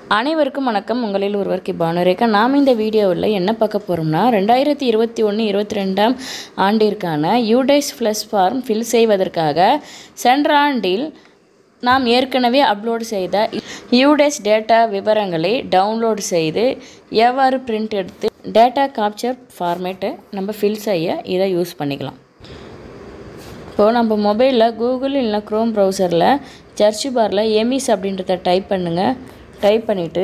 அனைவருக்கும் வணக்கம் உங்களில் ஒருவருக்கு பானுரேகா நாம் இந்த வீடியோவில் என்ன பார்க்க போகிறோம்னா ரெண்டாயிரத்தி இருபத்தி ஒன்று இருபத்தி ரெண்டாம் ஆண்டிற்கான யூடைஸ் ப்ளஸ் ஃபார்ம் ஃபில் செய்வதற்காக சென்ற ஆண்டில் நாம் ஏற்கனவே அப்லோட் செய்த யூடைஸ் டேட்டா விவரங்களை டவுன்லோட் செய்து எவ்வாறு பிரிண்ட் எடுத்து டேட்டா காப்சர் ஃபார்மேட்டை நம்ம ஃபில் செய்ய இதை யூஸ் பண்ணிக்கலாம் இப்போது நம்ம மொபைலில் கூகுள் இல்லைனா க்ரோம் ப்ரௌசரில் சர்ச் பாரில் எமிஸ் அப்படின்றத டைப் பண்ணுங்கள் டைப் பண்ணிவிட்டு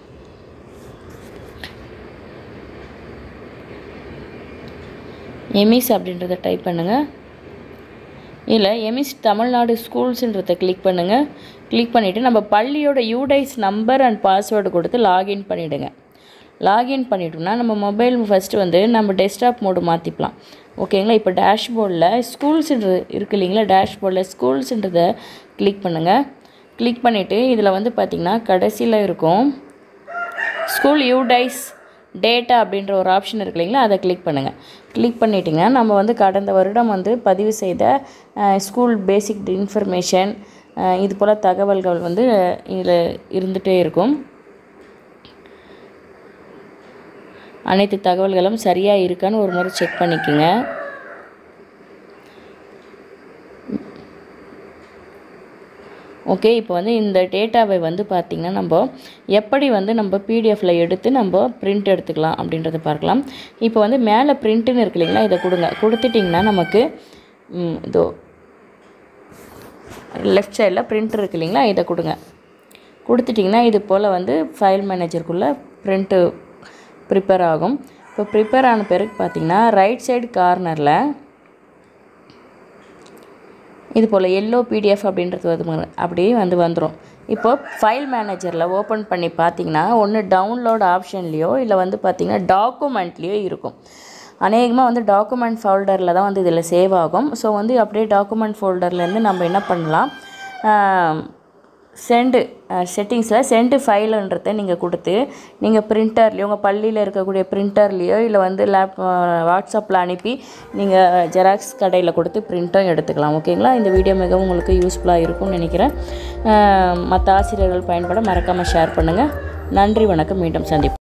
எமிஸ் அப்படின்றத டைப் பண்ணுங்கள் இல்லை எமிஸ் தமிழ்நாடு ஸ்கூல்ஸுன்றத கிளிக் பண்ணுங்கள் கிளிக் பண்ணிவிட்டு நம்ம பள்ளியோட யூடைஸ் நம்பர் அண்ட் பாஸ்வேர்டு கொடுத்து லாகின் பண்ணிவிடுங்க லாகின் பண்ணிட்டோம்னா நம்ம மொபைல் ஃபஸ்ட்டு வந்து நம்ம டெஸ்க்டாப் மோடு மாற்றிக்கலாம் ஓகேங்களா இப்போ டேஷ்போர்டில் ஸ்கூல்ஸுன்றது இருக்குது இல்லைங்களா டேஷ்போர்டில் ஸ்கூல்ஸுன்றதை கிளிக் பண்ணுங்கள் கிளிக் பண்ணிவிட்டு இதில் வந்து பார்த்திங்கன்னா கடைசியில் இருக்கும் ஸ்கூல் யூடைஸ் டேட்டா அப்படின்ற ஒரு ஆப்ஷன் இருக்கு இல்லைங்களா அதை கிளிக் பண்ணுங்கள் கிளிக் பண்ணிட்டிங்கன்னா நம்ம வந்து கடந்த வருடம் வந்து பதிவு செய்த ஸ்கூல் பேசிக் இன்ஃபர்மேஷன் இது போல் தகவல்கள் வந்து இதில் இருந்துகிட்டே இருக்கும் அனைத்து தகவல்களும் சரியாக இருக்கான்னு ஒரு முறை செக் பண்ணிக்கோங்க ஓகே இப்போ வந்து இந்த டேட்டாவை வந்து பார்த்திங்கன்னா நம்ம எப்படி வந்து நம்ம பிடிஎஃப்பில் எடுத்து நம்ம பிரிண்ட் எடுத்துக்கலாம் அப்படின்றத பார்க்கலாம் இப்போ வந்து மேலே பிரிண்ட்டுன்னு இருக்கு இல்லைங்களா இதை கொடுங்க கொடுத்துட்டிங்கன்னா நமக்கு இதோ லெஃப்ட் சைடில் பிரிண்ட் இருக்கு இல்லைங்களா இதை கொடுங்க கொடுத்துட்டிங்கன்னா இது போல் வந்து ஃபைல் மேனேஜருக்குள்ளே பிரிண்ட்டு ப்ரிப்பேர் ஆகும் இப்போ ப்ரிப்பேர் ஆன பிறகு பார்த்திங்கன்னா ரைட் சைடு கார்னரில் இது போல் எல்லோ பிடிஎஃப் அப்படின்றது வந்து அப்படியே வந்து வந்துடும் இப்போது ஃபைல் மேனேஜரில் ஓப்பன் பண்ணி பார்த்தீங்கன்னா ஒன்று டவுன்லோட் ஆப்ஷன்லேயோ இல்லை வந்து பார்த்திங்கன்னா டாக்குமெண்ட்லேயோ இருக்கும் அநேகமாக வந்து டாக்குமெண்ட் ஃபோல்டரில் தான் வந்து இதில் சேவ் ஆகும் ஸோ வந்து அப்படியே டாக்குமெண்ட் ஃபோல்டர்லேருந்து நம்ம என்ன பண்ணலாம் சென்டு செட்டிங்ஸில் சென்டு ஃபைலுன்றதை நீங்கள் கொடுத்து நீங்கள் பிரிண்டர்லேயோ உங்கள் பள்ளியில் இருக்கக்கூடிய பிரிண்டர்லேயோ இல்லை வந்து லேப் வாட்ஸ்அப்பில் அனுப்பி நீங்கள் ஜெராக்ஸ் கடையில் கொடுத்து பிரிண்ட்டும் எடுத்துக்கலாம் ஓகேங்களா இந்த வீடியோ மிகவும் உங்களுக்கு யூஸ்ஃபுல்லாக இருக்கும்னு நினைக்கிறேன் மற்ற ஆசிரியர்கள் பயன்பட மறக்காமல் ஷேர் பண்ணுங்கள் நன்றி வணக்கம் மீண்டும் சந்திப்போம்